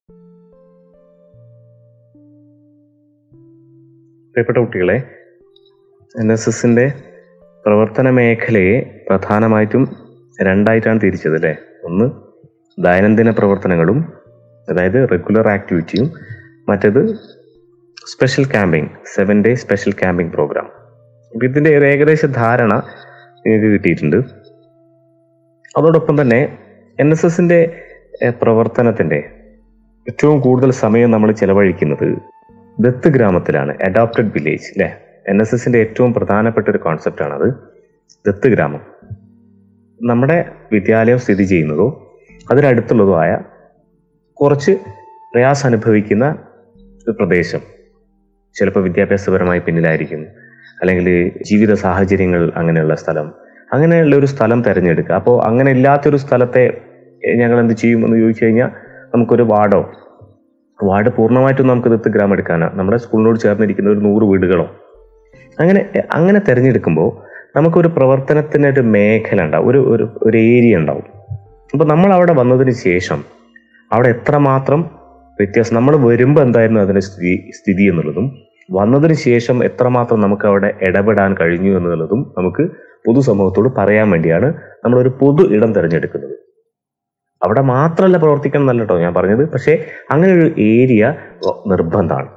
പ്രിയപ്പെട്ട കുട്ടികളെ N S എസിന്റെ പ്രവർത്തന മേഖലയെ പ്രധാനമായിട്ടും രണ്ടായിട്ടാണ് തിരിച്ചത് അല്ലേ ഒന്ന് ദൈനംദിന പ്രവർത്തനങ്ങളും അതായത് റെഗുലർ ആക്ടിവിറ്റിയും മറ്റേത് special camping seven day special camping programme അപ്പം ഇതിന്റെ ഒരു ഏകദേശ ധാരണ നിങ്ങൾക്ക് കിട്ടിയിട്ടുണ്ട് അതോടൊപ്പം തന്നെ എൻ എസ് എസിന്റെ പ്രവർത്തനത്തിന്റെ ഏറ്റവും കൂടുതൽ സമയം നമ്മൾ ചെലവഴിക്കുന്നത് ദത്ത് ഗ്രാമത്തിലാണ് അഡോപ്റ്റഡ് വില്ലേജ് അല്ലെ എൻ എസ് എസിന്റെ ഏറ്റവും പ്രധാനപ്പെട്ട ഒരു കോൺസെപ്റ്റ് ആണത് ദത്ത് ഗ്രാമം നമ്മുടെ വിദ്യാലയം സ്ഥിതി ചെയ്യുന്നതോ അതിനടുത്തുള്ളതോ ആയ കുറച്ച് പ്രയാസം അനുഭവിക്കുന്ന ഒരു പ്രദേശം ചിലപ്പോൾ വിദ്യാഭ്യാസപരമായി പിന്നിലായിരിക്കും അല്ലെങ്കിൽ ജീവിത സാഹചര്യങ്ങൾ അങ്ങനെയുള്ള സ്ഥലം അങ്ങനെയുള്ള ഒരു സ്ഥലം തിരഞ്ഞെടുക്കുക അപ്പോൾ അങ്ങനെ ഇല്ലാത്തൊരു സ്ഥലത്തെ ഞങ്ങൾ എന്ത് ചെയ്യും എന്ന് ചോദിച്ചു കഴിഞ്ഞാൽ നമുക്കൊരു വാർഡോ വാർഡ് പൂർണ്ണമായിട്ടും നമുക്ക് ദത്ത് ഗ്രാമം എടുക്കാനാണ് നമ്മുടെ സ്കൂളിനോട് ചേർന്നിരിക്കുന്ന ഒരു നൂറ് വീടുകളോ അങ്ങനെ അങ്ങനെ തിരഞ്ഞെടുക്കുമ്പോൾ നമുക്കൊരു പ്രവർത്തനത്തിന് ഒരു മേഖല ഉണ്ടാവും ഒരു ഒരു ഒരു ഏരിയ ഉണ്ടാവും അപ്പോൾ നമ്മൾ അവിടെ വന്നതിന് ശേഷം അവിടെ എത്രമാത്രം വ്യത്യാസം നമ്മൾ വരുമ്പോൾ എന്തായിരുന്നു അതിന്റെ സ്ഥിതി സ്ഥിതി എന്നുള്ളതും വന്നതിന് ശേഷം എത്രമാത്രം നമുക്ക് അവിടെ ഇടപെടാൻ കഴിഞ്ഞു എന്നുള്ളതും നമുക്ക് പൊതുസമൂഹത്തോട് പറയാൻ വേണ്ടിയാണ് നമ്മളൊരു പൊതു ഇടം തിരഞ്ഞെടുക്കുന്നത് അവിടെ മാത്രമല്ല പ്രവർത്തിക്കണം എന്നല്ല കേട്ടോ ഞാൻ പറഞ്ഞത് പക്ഷേ അങ്ങനെ ഒരു ഏരിയ നിർബന്ധമാണ്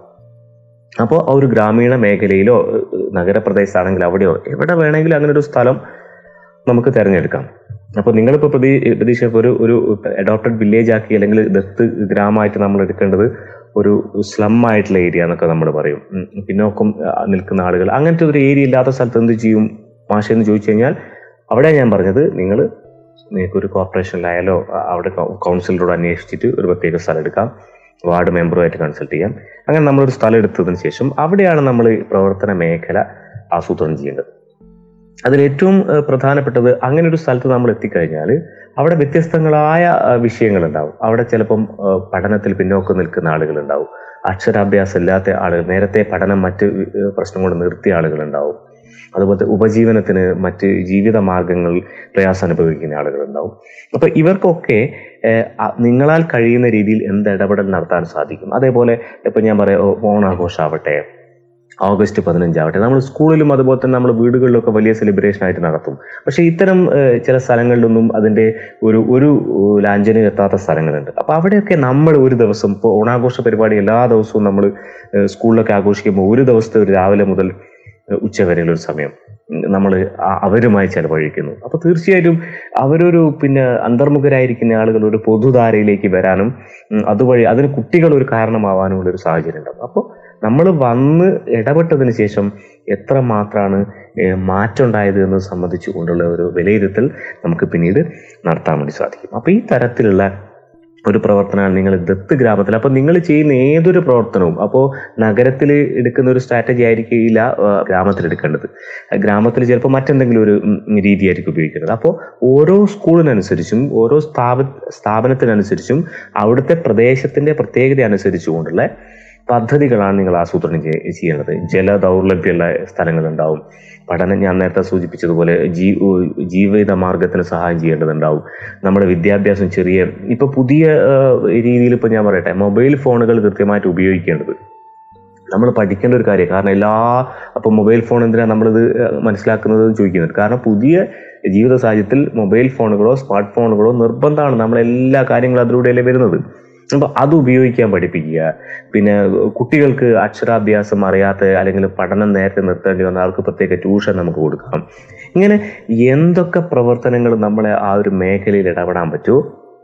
അപ്പോൾ ആ ഒരു ഗ്രാമീണ മേഖലയിലോ നഗരപ്രദേശത്താണെങ്കിൽ അവിടെയോ എവിടെ വേണമെങ്കിലും അങ്ങനെ ഒരു സ്ഥലം നമുക്ക് തിരഞ്ഞെടുക്കാം അപ്പോൾ നിങ്ങളിപ്പോൾ പ്രതീ പ്രതീക്ഷ ഒരു ഒരു അഡോപ്റ്റഡ് വില്ലേജ് ആക്കി അല്ലെങ്കിൽ ദത്ത് ഗ്രാമമായിട്ട് നമ്മൾ എടുക്കേണ്ടത് ഒരു സ്ലം ആയിട്ടുള്ള ഏരിയ എന്നൊക്കെ നമ്മൾ പറയും പിന്നോക്കം നിൽക്കുന്ന ആളുകൾ അങ്ങനത്തെ ഒരു ഏരിയ ഇല്ലാത്ത സ്ഥലത്ത് എന്ത് ചെയ്യും മാഷ എന്ന് ചോദിച്ചു കഴിഞ്ഞാൽ അവിടെ ഞാൻ പറഞ്ഞത് നിങ്ങൾ നിങ്ങൾക്ക് ഒരു കോർപ്പറേഷനിലായാലോ അവിടെ കൗൺസിലറോട് അന്വേഷിച്ചിട്ട് ഒരു പ്രത്യേക സ്ഥലം എടുക്കാം വാർഡ് മെമ്പറുമായിട്ട് കൺസൾട്ട് ചെയ്യാം അങ്ങനെ നമ്മളൊരു സ്ഥലം എടുത്തതിന് ശേഷം അവിടെയാണ് നമ്മൾ പ്രവർത്തന മേഖല ആസൂത്രണം ചെയ്യേണ്ടത് അതിൽ ഏറ്റവും പ്രധാനപ്പെട്ടത് അങ്ങനെ ഒരു സ്ഥലത്ത് നമ്മൾ എത്തിക്കഴിഞ്ഞാൽ അവിടെ വ്യത്യസ്തങ്ങളായ വിഷയങ്ങൾ ഉണ്ടാവും അവിടെ ചിലപ്പം പഠനത്തിൽ പിന്നോക്കം നിൽക്കുന്ന ആളുകൾ ഉണ്ടാവും അക്ഷരാഭ്യാസം ഇല്ലാത്ത ആളുകൾ നേരത്തെ പഠനം മറ്റ് പ്രശ്നം കൊണ്ട് നിർത്തിയ ആളുകൾ ഉണ്ടാവും അതുപോലെ ഉപജീവനത്തിന് മറ്റ് ജീവിത മാർഗങ്ങൾ പ്രയാസം അനുഭവിക്കുന്ന ആളുകൾ ഉണ്ടാവും അപ്പൊ ഇവർക്കൊക്കെ നിങ്ങളാൽ കഴിയുന്ന രീതിയിൽ എന്ത് ഇടപെടൽ നടത്താൻ സാധിക്കും അതേപോലെ ഇപ്പൊ ഞാൻ പറയാം ഓണാഘോഷാവട്ടെ ഓഗസ്റ്റ് പതിനഞ്ചാവട്ടെ നമ്മൾ സ്കൂളിലും അതുപോലെ തന്നെ നമ്മൾ വീടുകളിലൊക്കെ വലിയ സെലിബ്രേഷൻ ആയിട്ട് നടത്തും പക്ഷെ ഇത്തരം ചില സ്ഥലങ്ങളിലൊന്നും അതിന്റെ ഒരു ഒരു ലാഞ്ചനും എത്താത്ത സ്ഥലങ്ങളുണ്ട് അപ്പൊ അവിടെയൊക്കെ നമ്മൾ ഒരു ദിവസം ഇപ്പോൾ ഓണാഘോഷ പരിപാടി എല്ലാ ദിവസവും നമ്മൾ സ്കൂളിലൊക്കെ ആഘോഷിക്കുമ്പോൾ ഒരു ദിവസത്തെ ഒരു രാവിലെ മുതൽ ഉച്ച വരെയുള്ള ഒരു സമയം നമ്മൾ അവരുമായി ചെലവഴിക്കുന്നു അപ്പൊ തീർച്ചയായിട്ടും അവരൊരു പിന്നെ അന്തർമുഖരായിരിക്കുന്ന ആളുകൾ ഒരു പൊതുധാരയിലേക്ക് വരാനും അതുവഴി അതിന് കുട്ടികൾ ഒരു കാരണമാവാനുമുള്ള ഒരു സാഹചര്യം ഉണ്ടാവും അപ്പോൾ നമ്മൾ വന്ന് ഇടപെട്ടതിന് ശേഷം എത്ര മാത്രമാണ് മാറ്റം ഉണ്ടായത് എന്ന് സംബന്ധിച്ചു കൊണ്ടുള്ള ഒരു വിലയിരുത്തൽ നമുക്ക് പിന്നീട് നടത്താൻ വേണ്ടി സാധിക്കും അപ്പൊ ഈ തരത്തിലുള്ള ഒരു പ്രവർത്തനമാണ് നിങ്ങൾ ദത്ത് ഗ്രാമത്തിൽ അപ്പൊ നിങ്ങൾ ചെയ്യുന്ന ഏതൊരു പ്രവർത്തനവും അപ്പോൾ നഗരത്തിൽ എടുക്കുന്ന ഒരു സ്ട്രാറ്റജി ആയിരിക്കില്ല ഗ്രാമത്തിൽ എടുക്കേണ്ടത് ഗ്രാമത്തിൽ ചിലപ്പോൾ മറ്റെന്തെങ്കിലും ഒരു രീതിയായിരിക്കും ഉപയോഗിക്കുന്നത് അപ്പോൾ ഓരോ സ്കൂളിനനുസരിച്ചും ഓരോ സ്ഥാപ സ്ഥാപനത്തിനനുസരിച്ചും അവിടുത്തെ പ്രദേശത്തിന്റെ പ്രത്യേകത അനുസരിച്ചുകൊണ്ടുള്ള പദ്ധതികളാണ് നിങ്ങൾ ആസൂത്രണം ചെയ്യേണ്ടത് ജല ദൗർലഭ്യമുള്ള സ്ഥലങ്ങളുണ്ടാവും പഠനം ഞാൻ നേരത്തെ സൂചിപ്പിച്ചതുപോലെ ജീ ജീവിത മാർഗത്തിന് സഹായം ചെയ്യേണ്ടതുണ്ടാവും നമ്മുടെ വിദ്യാഭ്യാസം ചെറിയ ഇപ്പൊ പുതിയ രീതിയിൽ ഇപ്പൊ ഞാൻ പറയട്ടെ മൊബൈൽ ഫോണുകൾ കൃത്യമായിട്ട് ഉപയോഗിക്കേണ്ടത് നമ്മൾ പഠിക്കേണ്ട ഒരു കാര്യം കാരണം എല്ലാ അപ്പൊ മൊബൈൽ ഫോൺ എന്തിനാണ് നമ്മളിത് മനസ്സിലാക്കുന്നത് ചോദിക്കുന്നത് കാരണം പുതിയ ജീവിത സാഹചര്യത്തിൽ മൊബൈൽ ഫോണുകളോ സ്മാർട്ട് ഫോണുകളോ നിർബന്ധമാണ് നമ്മൾ എല്ലാ കാര്യങ്ങളും അതിലൂടെയല്ലേ വരുന്നത് അപ്പൊ അത് ഉപയോഗിക്കാൻ പഠിപ്പിക്കുക പിന്നെ കുട്ടികൾക്ക് അക്ഷരാഭ്യാസം അറിയാത്ത അല്ലെങ്കിൽ പഠനം നേരത്തെ നിർത്തേണ്ടി വന്ന ആൾക്ക് പ്രത്യേക ട്യൂഷൻ നമുക്ക് കൊടുക്കാം ഇങ്ങനെ എന്തൊക്കെ പ്രവർത്തനങ്ങൾ നമ്മളെ ആ ഒരു മേഖലയിൽ ഇടപെടാൻ പറ്റുമോ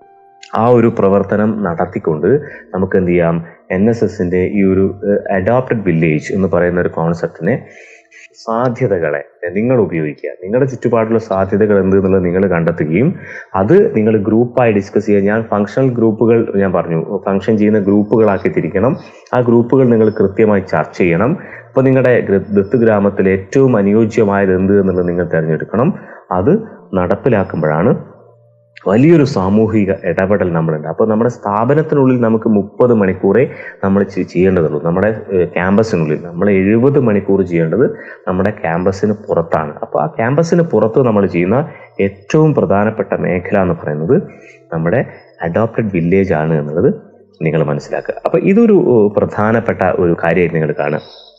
ആ ഒരു പ്രവർത്തനം നടത്തിക്കൊണ്ട് നമുക്ക് എന്ത് ചെയ്യാം എൻ എസ് എസിന്റെ ഈ ഒരു അഡോപ്റ്റഡ് വില്ലേജ് എന്ന് പറയുന്ന ഒരു കോൺസെപ്റ്റിനെ സാധ്യതകളെ നിങ്ങൾ ഉപയോഗിക്കുക നിങ്ങളുടെ ചുറ്റുപാടുള്ള സാധ്യതകൾ എന്ത് എന്നുള്ളത് നിങ്ങൾ കണ്ടെത്തുകയും അത് നിങ്ങൾ ഗ്രൂപ്പായി ഡിസ്കസ് ചെയ്യുക ഞാൻ ഫങ്ഷണൽ ഗ്രൂപ്പുകൾ ഞാൻ പറഞ്ഞു ഫങ്ഷൻ ചെയ്യുന്ന ഗ്രൂപ്പുകളാക്കി തിരിക്കണം ആ ഗ്രൂപ്പുകൾ നിങ്ങൾ കൃത്യമായി ചർച്ച ചെയ്യണം അപ്പൊ നിങ്ങളുടെ ദത്ത് ഗ്രാമത്തിൽ ഏറ്റവും അനുയോജ്യമായത് എന്ത് എന്നുള്ളത് നിങ്ങൾ തിരഞ്ഞെടുക്കണം അത് നടപ്പിലാക്കുമ്പോഴാണ് വലിയൊരു സാമൂഹിക ഇടപെടൽ നമ്മളുണ്ട് അപ്പോൾ നമ്മുടെ സ്ഥാപനത്തിനുള്ളിൽ നമുക്ക് മുപ്പത് മണിക്കൂറേ നമ്മൾ ചെയ്യേണ്ടതുള്ളൂ നമ്മുടെ ക്യാമ്പസിനുള്ളിൽ നമ്മൾ എഴുപത് മണിക്കൂർ ചെയ്യേണ്ടത് നമ്മുടെ ക്യാമ്പസിന് പുറത്താണ് അപ്പോൾ ആ ക്യാമ്പസിന് പുറത്ത് നമ്മൾ ചെയ്യുന്ന ഏറ്റവും പ്രധാനപ്പെട്ട മേഖല എന്ന് പറയുന്നത് നമ്മുടെ അഡോപ്റ്റഡ് വില്ലേജ് ആണ് എന്നുള്ളത് നിങ്ങൾ മനസ്സിലാക്കുക അപ്പൊ ഇതൊരു ഏഹ്, പ്രധാനപ്പെട്ട ഒരു കാര്യമായിട്ട് നിങ്ങൾ കാണുക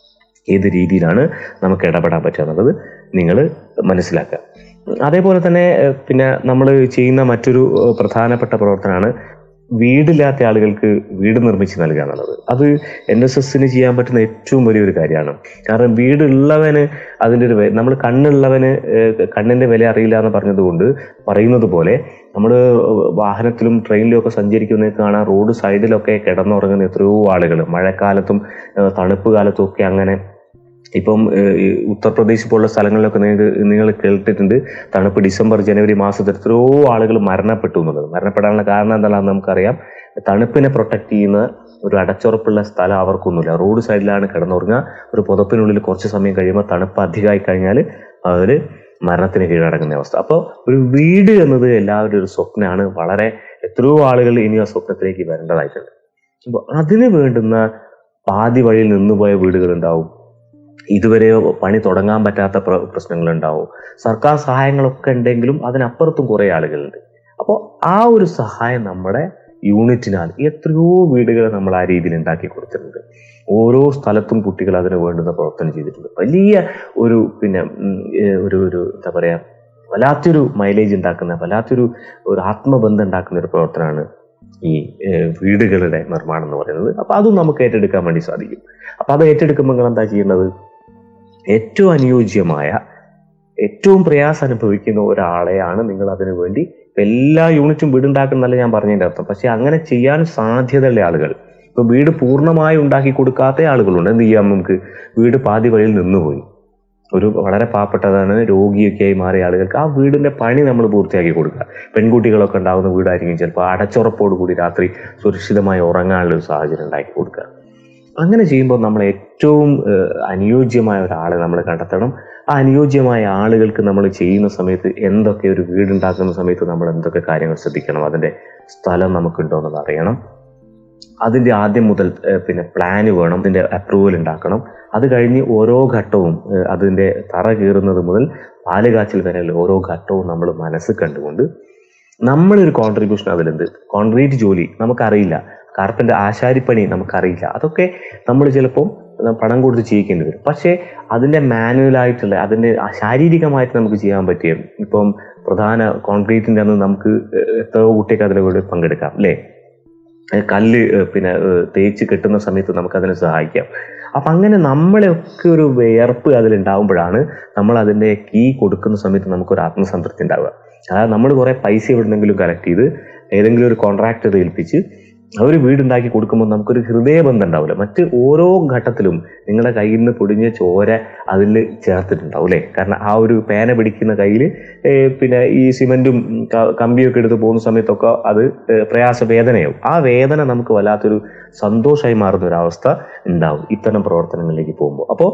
ഏത് രീതിയിലാണ് നമുക്ക് ഇടപെടാൻ പറ്റുക എന്നുള്ളത് നിങ്ങൾ മനസ്സിലാക്കുക അതേപോലെ തന്നെ ഏഹ്, പിന്നെ നമ്മൾ ചെയ്യുന്ന മറ്റൊരു ഏഹ്, പ്രധാനപ്പെട്ട പ്രവർത്തനമാണ് വീടില്ലാത്ത ആളുകൾക്ക് വീട് നിർമ്മിച്ച് നൽകുക എന്നുള്ളത് അത് എൻ എസ് എസിന് ചെയ്യാൻ പറ്റുന്ന ഏറ്റവും വലിയൊരു കാര്യമാണ് കാരണം വീടുള്ളവന് അതിൻ്റെ ഒരു നമ്മൾ കണ്ണുള്ളവന് ഏഹ്, കണ്ണിന്റെ വില അറിയില്ല എന്ന് പറഞ്ഞതുകൊണ്ട് പറയുന്നത് പോലെ നമ്മൾ വാഹനത്തിലും ട്രെയിനിലും ഒക്കെ സഞ്ചരിക്കുന്നത് കാണാൻ റോഡ് സൈഡിലൊക്കെ കിടന്നുറങ്ങുന്ന എത്രയോ ആളുകൾ മഴക്കാലത്തും ഏഹ്, തണുപ്പ് കാലത്തും ഒക്കെ അങ്ങനെ ഇപ്പം ഏഹ്, ഈ ഉത്തർപ്രദേശ് പോലുള്ള സ്ഥലങ്ങളിലൊക്കെ നിങ്ങൾക്ക് നിങ്ങൾ കേട്ടിട്ടുണ്ട് തണുപ്പ് ഡിസംബർ ജനുവരി മാസത്തിൽ എത്രയോ ആളുകൾ മരണപ്പെട്ടു എന്നുള്ളത് മരണപ്പെടാനുള്ള കാരണം എന്താണെന്ന് നമുക്കറിയാം തണുപ്പിനെ പ്രൊട്ടക്ട് ചെയ്യുന്ന ഒരു അടച്ചുറപ്പുള്ള സ്ഥലം അവർക്കൊന്നുമില്ല റോഡ് സൈഡിലാണ് കിടന്നുറങ്ങുക ഒരു പുതപ്പിനുള്ളിൽ കുറച്ച് സമയം കഴിയുമ്പോൾ തണുപ്പ് അധികമായി കഴിഞ്ഞാൽ അവർ മരണത്തിന് കീഴടങ്ങുന്ന അവസ്ഥ അപ്പോൾ ഒരു വീട് എന്നത് എല്ലാവരുടെ ഒരു സ്വപ്നമാണ് വളരെ എത്രയോ ആളുകൾ ഇനി ആ സ്വപ്നത്തിലേക്ക് വരേണ്ടതായിട്ടുണ്ട് അപ്പോൾ അതിന് വേണ്ടുന്ന പാതി വഴിയിൽ നിന്നുപോയ വീടുകളുണ്ടാവും ഇതുവരെ പണി തുടങ്ങാൻ പറ്റാത്ത പ്ര- പ്രശ്നങ്ങളുണ്ടാവും സർക്കാർ സഹായങ്ങളൊക്കെ ഉണ്ടെങ്കിലും അതിനപ്പുറത്തും കുറേ ആളുകളുണ്ട് അപ്പോൾ ആ ഒരു സഹായം നമ്മുടെ യൂണിറ്റിനാൽ എത്രയോ വീടുകൾ നമ്മൾ ആ രീതിയിൽ ഉണ്ടാക്കി കൊടുത്തിട്ടുണ്ട് ഓരോ സ്ഥലത്തും കുട്ടികൾ അതിന് വേണ്ടുന്ന പ്രവർത്തനം ചെയ്തിട്ടുണ്ട് വലിയ ഒരു പിന്നെ ഉം, ഏഹ്, ഒരു ഒരു എന്താ പറയാ വല്ലാത്തൊരു മൈലേജ് ഉണ്ടാക്കുന്ന വല്ലാത്തൊരു ഒരു ആത്മബന്ധം ഉണ്ടാക്കുന്ന ഒരു പ്രവർത്തനമാണ് ഈ ഏഹ്, വീടുകളുടെ നിർമ്മാണം എന്ന് പറയുന്നത് അപ്പൊ അതും നമുക്ക് ഏറ്റെടുക്കാൻ വേണ്ടി സാധിക്കും അപ്പൊ അത് ഏറ്റെടുക്കുമ്പോൾ നിങ്ങൾ എന്താ ചെയ്യുന്നത് ഏറ്റവും അനുയോജ്യമായ ഏറ്റവും പ്രയാസം അനുഭവിക്കുന്ന ഒരാളെയാണ് നിങ്ങൾ അതിനു വേണ്ടി ഇപ്പൊ എല്ലാ യൂണിറ്റും വീടുണ്ടാക്കുന്നല്ല ഞാൻ പറഞ്ഞതിന്റെ അർത്ഥം പക്ഷെ അങ്ങനെ ചെയ്യാൻ സാധ്യതയുള്ള ആളുകൾ ഇപ്പൊ വീട് പൂർണ്ണമായി ഉണ്ടാക്കി കൊടുക്കാത്ത ആളുകളുണ്ട് എന്ത് ചെയ്യാം നമുക്ക് വീട് പാതി വഴിയിൽ നിന്നുപോയി ഒരു വളരെ പാവപ്പെട്ടതാണ് രോഗിയൊക്കെ ആയി മാറിയ ആളുകൾക്ക് ആ വീടിന്റെ പണി നമ്മൾ പൂർത്തിയാക്കി കൊടുക്കുക പെൺകുട്ടികളൊക്കെ ഉണ്ടാകുന്ന വീടായിരിക്കും ചിലപ്പോൾ അടച്ചുറപ്പോട് കൂടി രാത്രി സുരക്ഷിതമായി ഉറങ്ങാനുള്ള ഒരു സാഹചര്യം ഉണ്ടാക്കി കൊടുക്കുക അങ്ങനെ ചെയ്യുമ്പോൾ നമ്മൾ ഏറ്റവും ഏഹ്, അനുയോജ്യമായ ഒരാളെ നമ്മൾ കണ്ടെത്തണം ആ അനുയോജ്യമായ ആളുകൾക്ക് നമ്മൾ ചെയ്യുന്ന സമയത്ത് എന്തൊക്കെ ഒരു വീടുണ്ടാക്കുന്ന സമയത്ത് നമ്മൾ എന്തൊക്കെ കാര്യങ്ങൾ ശ്രദ്ധിക്കണം അതിന്റെ സ്ഥലം നമുക്കുണ്ടോ എന്നത് അറിയണം അതിന്റെ ആദ്യം മുതൽ ഏഹ്, പിന്നെ പ്ലാന് വേണം അതിന്റെ അപ്രൂവൽ ഉണ്ടാക്കണം അത് കഴിഞ്ഞ് ഓരോ ഘട്ടവും ഏഹ്, അതിന്റെ തറ കീറുന്നത് മുതൽ പാല് കാച്ചൽ വരെയുള്ള ഓരോ ഘട്ടവും നമ്മൾ മനസ്സിൽ കണ്ടുകൊണ്ട് നമ്മളൊരു കോൺട്രിബ്യൂഷൻ അതിലുണ്ട് കോൺക്രീറ്റ് ജോലി നമുക്കറിയില്ല കാർപ്പൻ്റെ ആശാരിപ്പണി നമുക്കറിയില്ല അതൊക്കെ നമ്മൾ ചിലപ്പം പണം കൊടുത്ത് ചെയ്യിക്കേണ്ടി വരും പക്ഷേ അതിൻ്റെ മാനുവലായിട്ടുള്ള അതിൻ്റെ ആ ശാരീരികമായിട്ട് നമുക്ക് ചെയ്യാൻ പറ്റിയ ഇപ്പം പ്രധാന കോൺക്രീറ്റിൻ്റെ അന്ന് നമുക്ക് എത്രയോ കുട്ടിയൊക്കെ അതിൽ കൂടെ പങ്കെടുക്കാം അല്ലേ ഏഹ് കല്ല് ഏഹ് പിന്നെ ഏഹ് തേച്ച് കെട്ടുന്ന സമയത്ത് നമുക്ക് അതിനെ സഹായിക്കാം അപ്പൊ അങ്ങനെ നമ്മളെയൊക്കെ ഒരു വിയർപ്പ് അതിലുണ്ടാവുമ്പോഴാണ് നമ്മൾ അതിന്റെ കീ കൊടുക്കുന്ന സമയത്ത് നമുക്കൊരു ആത്മസംതൃപ്തി ഉണ്ടാവുക അതായത് നമ്മൾ കുറെ പൈസ എവിടെന്നെങ്കിലും കളക്ട് ചെയ്ത് ഏതെങ്കിലും ഒരു കോൺട്രാക്ടർ ഏൽപ്പിച്ച് അവർ വീടുണ്ടാക്കി കൊടുക്കുമ്പോൾ നമുക്കൊരു ഹൃദയബന്ധം ഉണ്ടാവില്ല മറ്റ് ഓരോ ഘട്ടത്തിലും നിങ്ങളുടെ കയ്യിൽ നിന്ന് പൊടിഞ്ഞ ചോര അതിൽ ചേർത്തിട്ടുണ്ടാവും അല്ലേ കാരണം ആ ഒരു പേന പിടിക്കുന്ന കയ്യിൽ പിന്നെ ഈ സിമെന്റും ക- കമ്പിയൊക്കെ എടുത്ത് പോകുന്ന സമയത്തൊക്കെ അത് ഏഹ് പ്രയാസ വേദനയാവും ആ വേദന നമുക്ക് വല്ലാത്തൊരു സന്തോഷമായി മാറുന്ന ഒരു അവസ്ഥ ഉണ്ടാവും ഇത്തരം പ്രവർത്തനങ്ങളിലേക്ക് പോകുമ്പോൾ അപ്പോൾ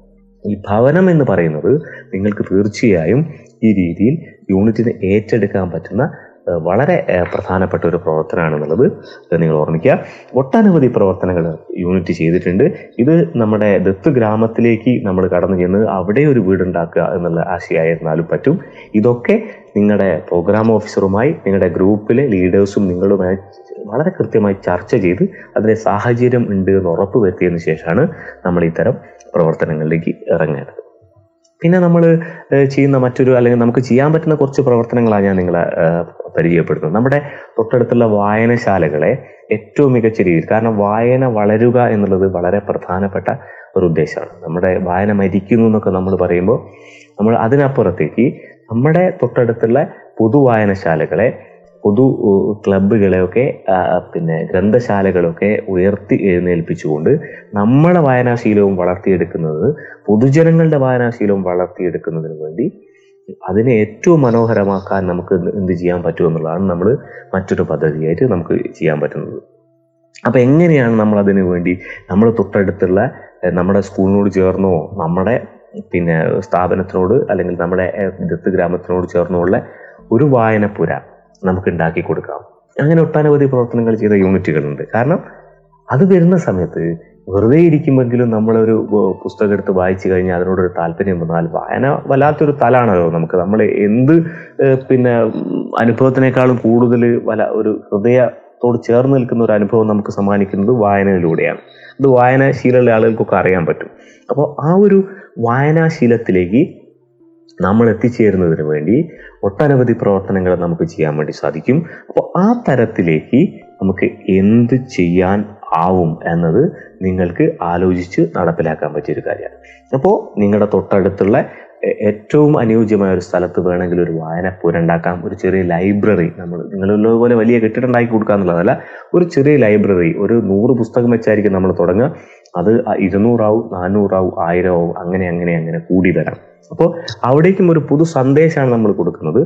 ഈ ഭവനം എന്ന് പറയുന്നത് നിങ്ങൾക്ക് തീർച്ചയായും ഈ രീതിയിൽ യൂണിറ്റിന് ഏറ്റെടുക്കാൻ പറ്റുന്ന ഏഹ് വളരെ ഏഹ് പ്രധാനപ്പെട്ട ഒരു പ്രവർത്തനമാണെന്നുള്ളത് നിങ്ങൾ ഓർമ്മിക്കുക ഒട്ടനവധി പ്രവർത്തനങ്ങൾ യൂണിറ്റ് ചെയ്തിട്ടുണ്ട് ഇത് നമ്മുടെ ദത്ത് ഗ്രാമത്തിലേക്ക് നമ്മൾ കടന്നു ചെന്ന് അവിടെ ഒരു വീടുണ്ടാക്കുക എന്നുള്ള ആശയമായിരുന്നാലും പറ്റും ഇതൊക്കെ നിങ്ങളുടെ പ്രോഗ്രാം ഓഫീസറുമായി നിങ്ങളുടെ ഗ്രൂപ്പിലെ ലീഡേഴ്സും നിങ്ങളുമായി വളരെ കൃത്യമായി ചർച്ച ചെയ്ത് അതിന്റെ സാഹചര്യം ഉണ്ട് എന്ന് ഉറപ്പ് വരുത്തിയതിനു ശേഷമാണ് നമ്മൾ ഇത്തരം പ്രവർത്തനങ്ങളിലേക്ക് ഇറങ്ങേണ്ടത് പിന്നെ നമ്മൾ ചെയ്യുന്ന മറ്റൊരു അല്ലെങ്കിൽ നമുക്ക് ചെയ്യാൻ പറ്റുന്ന കുറച്ച് പ്രവർത്തനങ്ങളാണ് ഞാൻ നിങ്ങളെ ഏഹ്, പരിചയപ്പെടുത്തുന്നത് നമ്മുടെ തൊട്ടടുത്തുള്ള വായനശാലകളെ ഏറ്റവും മികച്ച രീതിയിൽ കാരണം വായന വളരുക എന്നുള്ളത് വളരെ പ്രധാനപ്പെട്ട ഒരു ഉദ്ദേശമാണ് നമ്മുടെ വായന മരിക്കുന്നു എന്നൊക്കെ നമ്മൾ പറയുമ്പോൾ നമ്മൾ അതിനപ്പുറത്തേക്ക് നമ്മുടെ തൊട്ടടുത്തുള്ള പൊതു വായനശാലകളെ പൊതു ഏഹ്, ക്ലബ്ബുകളെയൊക്കെ ആ, പിന്നെ ഗ്രന്ഥശാലകളൊക്കെ ഉയർത്തി എഴുന്നേൽപ്പിച്ചുകൊണ്ട് നമ്മളെ വായനാശീലവും വളർത്തിയെടുക്കുന്നത് പൊതുജനങ്ങളുടെ വായനാശീലവും വളർത്തിയെടുക്കുന്നതിന് വേണ്ടി അതിനെ ഏറ്റവും മനോഹരമാക്കാൻ നമുക്ക് എന്ത് ചെയ്യാൻ പറ്റുമെന്നുള്ളതാണ് നമ്മൾ മറ്റൊരു പദ്ധതിയായിട്ട് നമുക്ക് ചെയ്യാൻ പറ്റുന്നത് അപ്പൊ എങ്ങനെയാണ് നമ്മൾ അതിനു വേണ്ടി നമ്മൾ തൊട്ടടുത്തുള്ള എഹ്, നമ്മുടെ സ്കൂളിനോട് ചേർന്നോ നമ്മുടെ പിന്നെ സ്ഥാപനത്തിനോട് അല്ലെങ്കിൽ നമ്മുടെ എഹ്, ദത്ത് ഗ്രാമത്തിനോട് ചേർന്നോ ഉള്ള ഒരു വായനപ്പുര നമുക്ക് ഉണ്ടാക്കി കൊടുക്കാം അങ്ങനെ ഒട്ടനവധി പ്രവർത്തനങ്ങൾ ചെയ്ത യൂണിറ്റുകളുണ്ട് കാരണം അത് വരുന്ന സമയത്ത് വെറുതെ ഇരിക്കുമെങ്കിലും നമ്മളൊരു ഏഹ്, പുസ്തകം എടുത്ത് വായിച്ചു കഴിഞ്ഞാൽ അതിനോടൊരു താല്പര്യം വന്നാൽ വായന വല്ലാത്തൊരു തലാണല്ലോ നമുക്ക് നമ്മൾ എന്ത് ഏഹ്, പിന്നെ ഉം, അനുഭവത്തിനേക്കാളും കൂടുതൽ വല ഒരു ഹൃദയ തോട് ചേർന്ന് നിൽക്കുന്ന ഒരു അനുഭവം നമുക്ക് സമ്മാനിക്കുന്നത് വായനയിലൂടെയാണ് അത് വായനാശീലമുള്ള ആളുകൾക്കൊക്കെ അറിയാൻ പറ്റും അപ്പോൾ ആ ഒരു വായനാശീലത്തിലേക്ക് നമ്മൾ എത്തിച്ചേരുന്നതിന് വേണ്ടി ഒട്ടനവധി പ്രവർത്തനങ്ങൾ നമുക്ക് ചെയ്യാൻ വേണ്ടി സാധിക്കും അപ്പോൾ ആ തരത്തിലേക്ക് നമുക്ക് എന്ത് ചെയ്യാൻ ആവും എന്നത് നിങ്ങൾക്ക് ആലോചിച്ച് നടപ്പിലാക്കാൻ പറ്റിയൊരു കാര്യമാണ് അപ്പോൾ നിങ്ങളുടെ തൊട്ടടുത്തുള്ള എ- ഏറ്റവും അനുയോജ്യമായ ഒരു സ്ഥലത്ത് വേണമെങ്കിൽ ഒരു വായനപ്പുര ഉണ്ടാക്കാം ഒരു ചെറിയ ലൈബ്രറി നമ്മൾ നിങ്ങളുള്ളതുപോലെ വലിയ കെട്ടിടം ഉണ്ടാക്കി കൊടുക്കുക എന്നുള്ളതല്ല ഒരു ചെറിയ ലൈബ്രറി ഒരു നൂറ് പുസ്തകം വെച്ചായിരിക്കും നമ്മൾ തുടങ്ങുക അത് ഇരുന്നൂറാവും നാനൂറാവും ആയിരമാവും അങ്ങനെ അങ്ങനെ അങ്ങനെ കൂടി വരാം അപ്പോൾ അവിടേക്കും ഒരു പുതു സന്ദേശമാണ് നമ്മൾ കൊടുക്കുന്നത്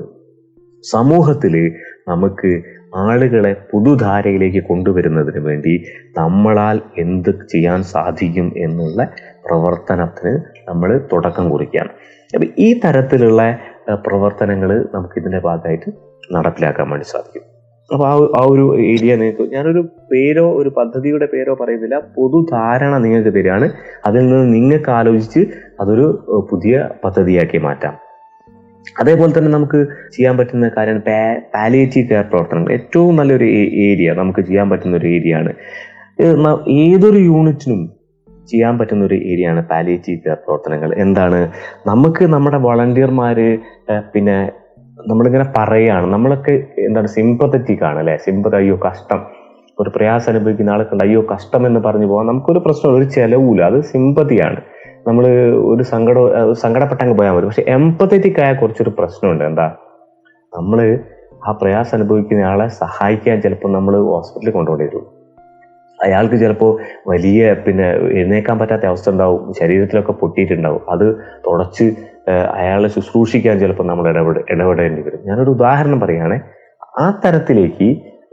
സമൂഹത്തിൽ നമുക്ക് ആളുകളെ പുതുധാരയിലേക്ക് കൊണ്ടുവരുന്നതിന് വേണ്ടി നമ്മളാൽ എന്ത് ചെയ്യാൻ സാധിക്കും എന്നുള്ള പ്രവർത്തനത്തിന് നമ്മൾ തുടക്കം കുറിക്കുകയാണ് അപ്പം ഈ തരത്തിലുള്ള പ്രവർത്തനങ്ങൾ നമുക്ക് ഇതിന്റെ ഭാഗമായിട്ട് നടപ്പിലാക്കാൻ വേണ്ടി സാധിക്കും അപ്പൊ ആ ആ ഒരു ഏരിയ നിങ്ങൾക്ക് ഞാനൊരു പേരോ ഒരു പദ്ധതിയുടെ പേരോ പറയുന്നില്ല പൊതുധാരണ നിങ്ങൾക്ക് തരികയാണ് അതിൽ നിന്ന് നിങ്ങൾക്ക് ആലോചിച്ച് അതൊരു ഏഹ്, പുതിയ പദ്ധതിയാക്കി മാറ്റാം അതേപോലെ തന്നെ നമുക്ക് ചെയ്യാൻ പറ്റുന്ന കാര്യം പാലിയേറ്റീവ് കെയർ പ്രവർത്തനങ്ങൾ ഏറ്റവും നല്ലൊരു ഏരിയ നമുക്ക് ചെയ്യാൻ പറ്റുന്ന ഒരു ഏരിയ ആണ് ഏഹ് ന- ഏതൊരു യൂണിറ്റിനും ചെയ്യാൻ പറ്റുന്ന ഒരു ഏരിയ ആണ് പാലിയേറ്റീവ് കെയർ പ്രവർത്തനങ്ങൾ എന്താണ് നമുക്ക് നമ്മുടെ വളണ്ടിയർമാര് ഏഹ് പിന്നെ നമ്മളിങ്ങനെ പറയാണ് നമ്മളൊക്കെ എന്താണ് സിമ്പത്തറ്റിക് ആണ് അല്ലെ സിമ്പത്ത് അയ്യോ കഷ്ടം ഒരു പ്രയാസം അനുഭവിക്കുന്ന ആൾക്കുണ്ട് അയ്യോ കഷ്ടം എന്ന് പറഞ്ഞു പോകാൻ നമുക്കൊരു പ്രശ്നം ഒരു ചെലവില്ല അത് സിമ്പതിയാണ് നമ്മൾ ഒരു സങ്കടം ഏഹ് സങ്കടപ്പെട്ടങ്ങ് പോയാൽ മതി പക്ഷെ എംപത്തറ്റിക് ആയ കുറച്ചൊരു പ്രശ്നമുണ്ട് എന്താ നമ്മൾ ആ പ്രയാസം അനുഭവിക്കുന്ന ആളെ സഹായിക്കാൻ ചിലപ്പോൾ നമ്മൾ ഹോസ്പിറ്റലിൽ കൊണ്ടുപോകേണ്ടി അയാൾക്ക് ചിലപ്പോൾ വലിയ പിന്നെ എഴുന്നേക്കാൻ പറ്റാത്ത അവസ്ഥ ഉണ്ടാവും ശരീരത്തിലൊക്കെ പൊട്ടിയിട്ടുണ്ടാവും അത് തുടച്ച് ഏഹ് അയാളെ ശുശ്രൂഷിക്കാൻ ചിലപ്പോൾ നമ്മൾ ഇടപെട ഇടപെടേണ്ടി വരും ഞാനൊരു ഉദാഹരണം പറയുകയാണെ ആ തരത്തിലേക്ക്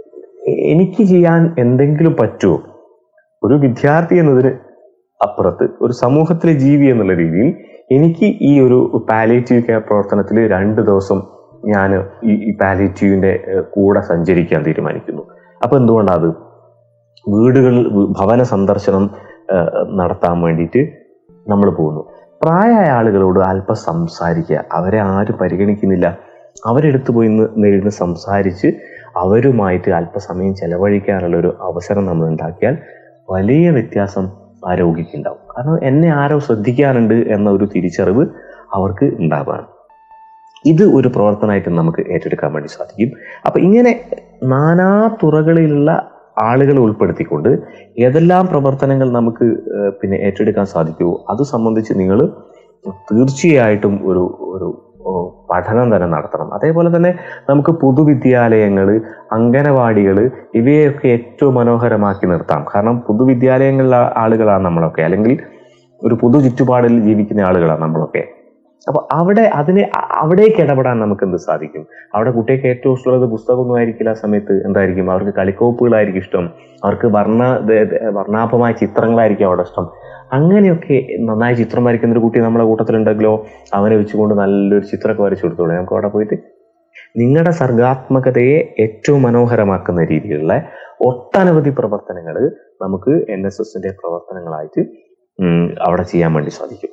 എനിക്ക് ചെയ്യാൻ എന്തെങ്കിലും പറ്റുമോ ഒരു വിദ്യാർത്ഥി എന്നതിന് അപ്പുറത്ത് ഒരു സമൂഹത്തിലെ ജീവി എന്നുള്ള രീതിയിൽ എനിക്ക് ഈ ഒരു പാലേറ്റീവ് കെയർ പ്രവർത്തനത്തിൽ രണ്ട് ദിവസം ഞാൻ ഈ ഈ പാലേറ്റീവിന്റെ ഏഹ്, കൂടെ സഞ്ചരിക്കാൻ തീരുമാനിക്കുന്നു അപ്പൊ എന്തുകൊണ്ടാണ് അത് വീടുകളിൽ വി- ഭവന സന്ദർശനം ഏഹ്, നടത്താൻ വേണ്ടിയിട്ട് നമ്മൾ പോകുന്നു പ്രായമായ ആളുകളോട് അല്പം സംസാരിക്കുക അവരെ ആരും പരിഗണിക്കുന്നില്ല അവരെടുത്ത് പോയി നിന്ന് നേരിടുന്ന് സംസാരിച്ച് അവരുമായിട്ട് അല്പസമയം ചെലവഴിക്കാനുള്ള ഒരു അവസരം നമ്മൾ ഉണ്ടാക്കിയാൽ വലിയ വ്യത്യാസം ആ രോഗിക്ക് ഉണ്ടാവും കാരണം എന്നെ ആരോ ശ്രദ്ധിക്കാനുണ്ട് എന്ന ഒരു തിരിച്ചറിവ് അവർക്ക് ഉണ്ടാവുകയാണ് ഇത് ഒരു പ്രവർത്തനമായിട്ട് നമുക്ക് ഏറ്റെടുക്കാൻ വേണ്ടി സാധിക്കും അപ്പൊ ഇങ്ങനെ നാനാ തുറകളിലുള്ള ആളുകളെ ഉൾപ്പെടുത്തിക്കൊണ്ട് ഏതെല്ലാം പ്രവർത്തനങ്ങൾ നമുക്ക് ഏഹ്, പിന്നെ ഏറ്റെടുക്കാൻ സാധിക്കുമോ അത് സംബന്ധിച്ച് നിങ്ങൾ തീർച്ചയായിട്ടും ഒരു ഒരു ഓ, പഠനം തന്നെ നടത്തണം അതേപോലെ തന്നെ നമുക്ക് പൊതുവിദ്യാലയങ്ങൾ അംഗനവാടികൾ ഇവയൊക്കെ ഏറ്റവും മനോഹരമാക്കി നിർത്താം കാരണം പൊതുവിദ്യാലയങ്ങളിലെ ആളുകളാണ് നമ്മളൊക്കെ അല്ലെങ്കിൽ ഒരു പൊതു ചുറ്റുപാടിൽ ജീവിക്കുന്ന ആളുകളാണ് നമ്മളൊക്കെ അപ്പൊ അവിടെ അതിനെ അ- അവിടേക്ക് ഇടപെടാൻ നമുക്ക് എന്ത് സാധിക്കും അവിടെ കുട്ടികൾക്ക് ഏറ്റവും ഇഷ്ടമുള്ളത് പുസ്തകമൊന്നും ആയിരിക്കില്ല ആ സമയത്ത് എന്തായിരിക്കും അവർക്ക് കളിക്കോപ്പുകളായിരിക്കും ഇഷ്ടം അവർക്ക് വർണ്ണ ദ- ദ- വർണ്ണാഭമായ ചിത്രങ്ങളായിരിക്കും അവിടെ ഇഷ്ടം അങ്ങനെയൊക്കെ നന്നായി ചിത്രം വരയ്ക്കുന്ന ഒരു കുട്ടി നമ്മുടെ കൂട്ടത്തിലുണ്ടെങ്കിലോ അവനെ വെച്ചുകൊണ്ട് നല്ലൊരു ചിത്രമൊക്കെ വരച്ചു കൊടുത്തോളൂ നമുക്ക് അവിടെ പോയിട്ട് നിങ്ങളുടെ സർഗാത്മകതയെ ഏറ്റവും മനോഹരമാക്കുന്ന രീതിയിലുള്ള ഒട്ടനവധി പ്രവർത്തനങ്ങൾ നമുക്ക് എൻ എസ് എസിന്റെ പ്രവർത്തനങ്ങളായിട്ട് ഉം, അവിടെ ചെയ്യാൻ വേണ്ടി സാധിക്കും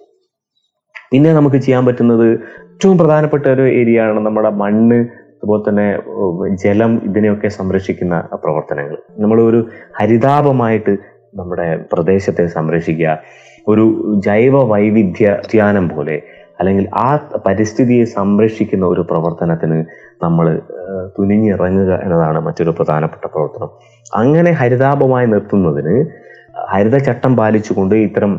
പിന്നെ നമുക്ക് ചെയ്യാൻ പറ്റുന്നത് ഏറ്റവും പ്രധാനപ്പെട്ട ഒരു ഏരിയ ആണ് നമ്മുടെ മണ്ണ് അതുപോലെ തന്നെ ഉം, ജലം ഇതിനെയൊക്കെ സംരക്ഷിക്കുന്ന പ്രവർത്തനങ്ങൾ നമ്മൾ ഒരു ഹരിതാപമായിട്ട് നമ്മുടെ പ്രദേശത്തെ സംരക്ഷിക്കുക ഒരു ജൈവ വൈവിധ്യാനം പോലെ അല്ലെങ്കിൽ ആ പരിസ്ഥിതിയെ സംരക്ഷിക്കുന്ന ഒരു പ്രവർത്തനത്തിന് നമ്മൾ തുനിഞ്ഞിറങ്ങുക എന്നതാണ് മറ്റൊരു പ്രധാനപ്പെട്ട പ്രവർത്തനം അങ്ങനെ ഹരിതാപമായി നിർത്തുന്നതിന് ഹരിതചട്ടം പാലിച്ചുകൊണ്ട് ഇത്തരം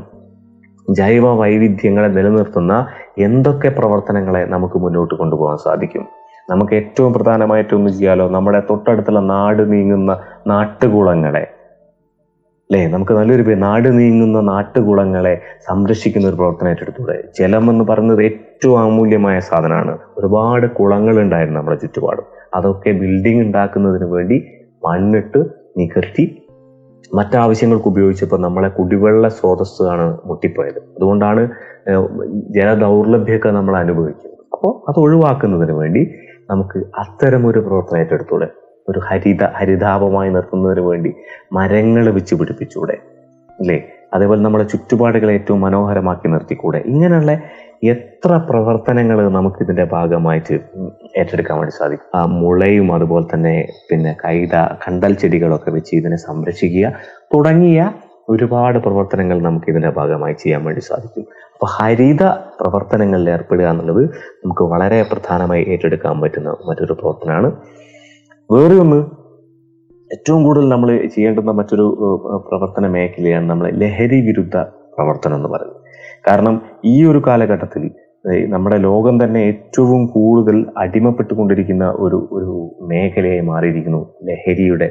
ജൈവ വൈവിധ്യങ്ങളെ നിലനിർത്തുന്ന എന്തൊക്കെ പ്രവർത്തനങ്ങളെ നമുക്ക് മുന്നോട്ട് കൊണ്ടുപോകാൻ സാധിക്കും നമുക്ക് ഏറ്റവും പ്രധാനമായിട്ട് ഒന്ന് ചെയ്യാലോ നമ്മുടെ തൊട്ടടുത്തുള്ള നാട് നീങ്ങുന്ന നാട്ടുകുളങ്ങളെ അല്ലേ നമുക്ക് നല്ലൊരു പേര് നാട് നീങ്ങുന്ന നാട്ടുകുളങ്ങളെ സംരക്ഷിക്കുന്ന ഒരു പ്രവർത്തനം ഏറ്റെടുത്തൂടെ ജലം എന്ന് പറയുന്നത് ഏറ്റവും അമൂല്യമായ സാധനമാണ് ഒരുപാട് കുളങ്ങൾ ഉണ്ടായിരുന്നു നമ്മുടെ ചുറ്റുപാടും അതൊക്കെ ബിൽഡിംഗ് ഉണ്ടാക്കുന്നതിന് വേണ്ടി മണ്ണിട്ട് നികത്തി മറ്റാവശ്യങ്ങൾക്ക് ഉപയോഗിച്ചപ്പോൾ നമ്മളെ കുടിവെള്ള സ്രോതസ്സാണ് മുട്ടിപ്പോയത് അതുകൊണ്ടാണ് ഏഹ്, ജലദൗർലഭ്യമൊക്കെ നമ്മൾ അനുഭവിക്കുന്നത് അപ്പോൾ അത് ഒഴിവാക്കുന്നതിന് വേണ്ടി നമുക്ക് അത്തരം ഒരു പ്രവർത്തനം ഏറ്റെടുത്തൂടെ ഒരു ഹരിത ഹരിതാപമായി നിർത്തുന്നതിന് വേണ്ടി മരങ്ങൾ വെച്ച് പിടിപ്പിച്ചൂടെ അല്ലേ അതേപോലെ നമ്മളെ ചുറ്റുപാടുകളെ ഏറ്റവും മനോഹരമാക്കി നിർത്തിക്കൂടെ ഇങ്ങനെയുള്ള എത്ര പ്രവർത്തനങ്ങൾ നമുക്ക് ഇതിന്റെ ഭാഗമായിട്ട് ഏറ്റെടുക്കാൻ വേണ്ടി സാധിക്കും ആ മുളയും അതുപോലെ തന്നെ പിന്നെ കൈത കണ്ടൽ ചെടികളൊക്കെ വെച്ച് ഇതിനെ സംരക്ഷിക്കുക തുടങ്ങിയ ഒരുപാട് പ്രവർത്തനങ്ങൾ നമുക്ക് ഇതിന്റെ ഭാഗമായി ചെയ്യാൻ വേണ്ടി സാധിക്കും അപ്പൊ ഹരിത പ്രവർത്തനങ്ങളിൽ ഏർപ്പെടുക എന്നുള്ളത് നമുക്ക് വളരെ പ്രധാനമായി ഏറ്റെടുക്കാൻ പറ്റുന്ന മറ്റൊരു പ്രവർത്തനമാണ് വേറെ ഒന്ന് ഏറ്റവും കൂടുതൽ നമ്മൾ ചെയ്യേണ്ടുന്ന മറ്റൊരു ഏഹ്, പ്രവർത്തന മേഖലയാണ് നമ്മളെ ലഹരി വിരുദ്ധ പ്രവർത്തനം എന്ന് പറയുന്നത് കാരണം ഈ ഒരു കാലഘട്ടത്തിൽ ഏഹ്, നമ്മുടെ ലോകം തന്നെ ഏറ്റവും കൂടുതൽ അടിമപ്പെട്ടുകൊണ്ടിരിക്കുന്ന ഒരു ഒരു മേഖലയായി മാറിയിരിക്കുന്നു ലഹരിയുടെ